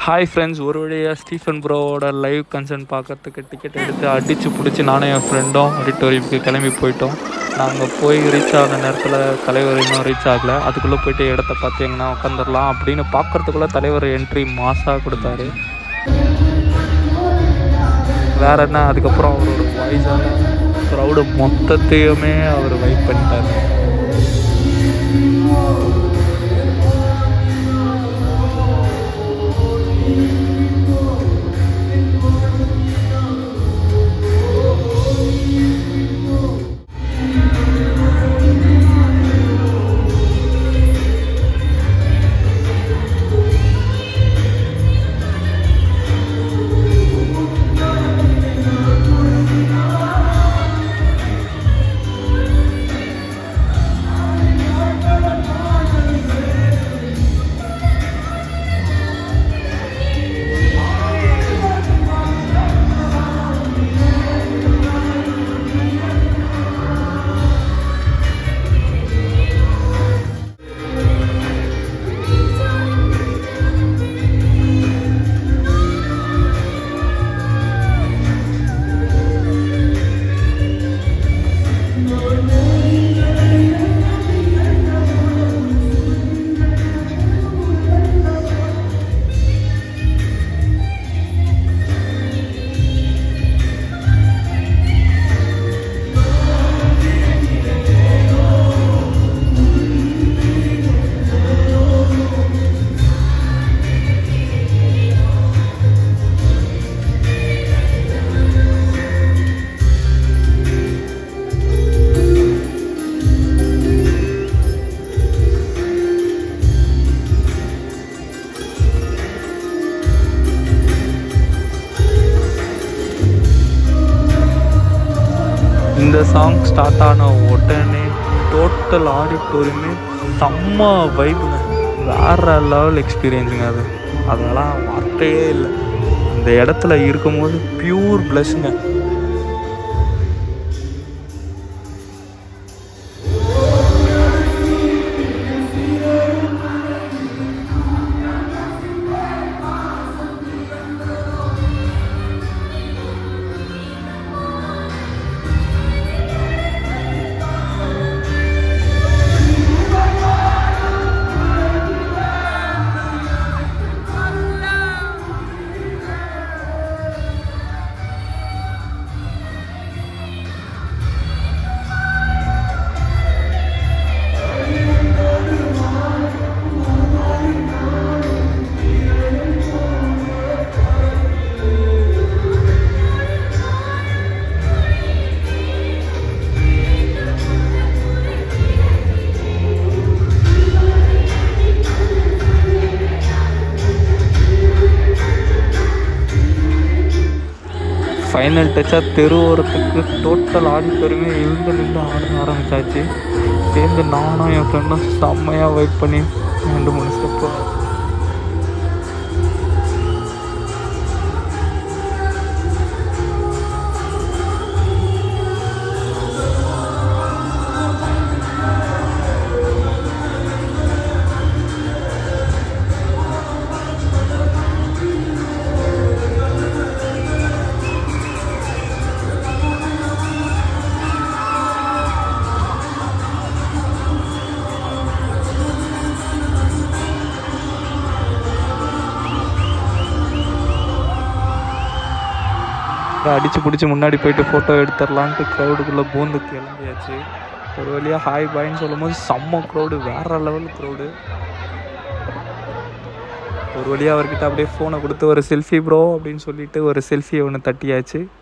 hi friends ஒரு வழியாக Stephen ப்ரோவோட லைவ் கன்சர்ன் பார்க்கறதுக்கு டிக்கெட் எடுத்து அடித்து பிடிச்சி நானும் என் ஃப்ரெண்டும் ஆடிட்டோரியமுக்கு கிளம்பி போயிட்டோம் நாங்கள் போய் ரீச் ஆன நேரத்தில் தலைவர் இன்னும் ரீச் ஆகலை அதுக்குள்ளே போயிட்டு இடத்த பார்த்து எங்கன்னா உட்காந்துடலாம் அப்படின்னு பார்க்கறதுக்குள்ளே தலைவர் என்ட்ரி மாசாக கொடுத்தாரு வேற என்ன அதுக்கப்புறம் அவரோட வாய்ஸால் க்ரௌடு மொத்தத்தையுமே அவர் வைப் பண்ணிட்டாரு இந்த சாங் ஸ்டார்ட் ஆன உடனே டோட்டல் ஆடிட்டோரியமே செம்ம வைப்புங்க வேற லெவல் எக்ஸ்பீரியன்ஸுங்க அது அதெல்லாம் வார்த்தையே இல்லை இந்த இடத்துல இருக்கும்போது பியூர் ப்ளஸ்ங்க ஃபைனல் டச்சாக தெரு ஓரத்துக்கு டோட்டல் ஆடிட்டோரியமே எழுந்து நின்று ஆட ஆரம்பிச்சாச்சு சேர்ந்து நானும் என் ஃப்ரெண்டும் செம்மையாக வெயிட் பண்ணி ரெண்டு மூணு ஸ்டெப்பு அடித்து பிடிச்சி முன்னாடி போயிட்டு ஃபோட்டோ எடுத்துடலான்ட்டு க்ரௌடுக்குள்ளே பூந்து கிளம்பியாச்சு ஒரு வழியாக ஹாய் பாய்ன்னு சொல்லும் போது செம்ம க்ரௌடு வேற லெவல் க்ரௌடு ஒரு வழியாக அவர்கிட்ட அப்படியே ஃபோனை கொடுத்து ஒரு செல்ஃபி ப்ரோ அப்படின்னு சொல்லிட்டு ஒரு செல்ஃபி ஒன்று தட்டியாச்சு